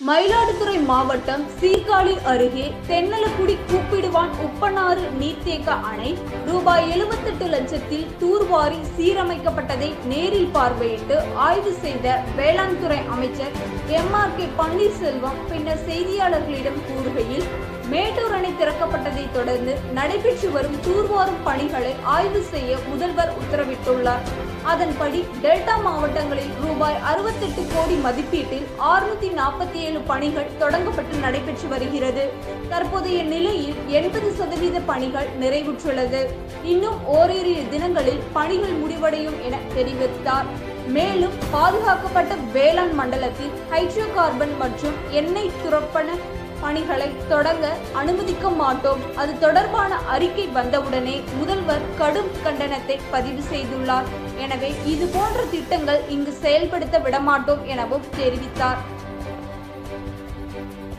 மயிலாடுதுறை மாவட்டம் சீர்காழி அருகே தென்னலக்குடி கூப்பிடுவான் உப்பனாறு நீர்த்தேக்க அணை ரூபாய் எழுபத்தெட்டு லட்சத்தில் தூர்வாரி சீரமைக்கப்பட்டதை நேரில் பார்வையிட்டு ஆய்வு செய்த வேளாண் துறை அமைச்சர் எம் ஆர் கே பன்னீர்செல்வம் பின்னர் செய்தியாளர்களிடம் கூறுகையில் மேட்டூர் அணை திறக்கப்பட்டதை தொடர்ந்து நடைபெற்று வரும் தூர்வாரும் பணிகளை ஆய்வு செய்ய முதல்வர் உத்தரவிட்டுள்ளார் அதன்படி டெல்டா மாவட்டங்களில் ரூபாய் அறுபத்தெட்டு கோடி மதிப்பீட்டில் ஆறுநூத்தி நாற்பத்தி ஏழு பணிகள் தொடங்கப்பட்டு நடைபெற்று வருகிறது தற்போதைய நிலையில் எண்பது சதவீத பணிகள் நிறைவுற்றுள்ளது இன்னும் ஓரிரு தினங்களில் பணிகள் முடிவடையும் என தெரிவித்தார் மேலும் பாதுகாக்கப்பட்ட வேளாண் மண்டலத்தில் ஹைட்ரோ கார்பன் மற்றும் எண்ணெய் துரப்பன பணிகளை தொடங்க அனுமதிக்க மாட்டோம் அது தொடர்பான அறிக்கை வந்தவுடனே முதல்வர் கடும் கண்டனத்தை பதிவு செய்துள்ளார் எனவே இது போன்ற திட்டங்கள் இங்கு செயல்படுத்த விடமாட்டோம் எனவும் தெரிவித்தார்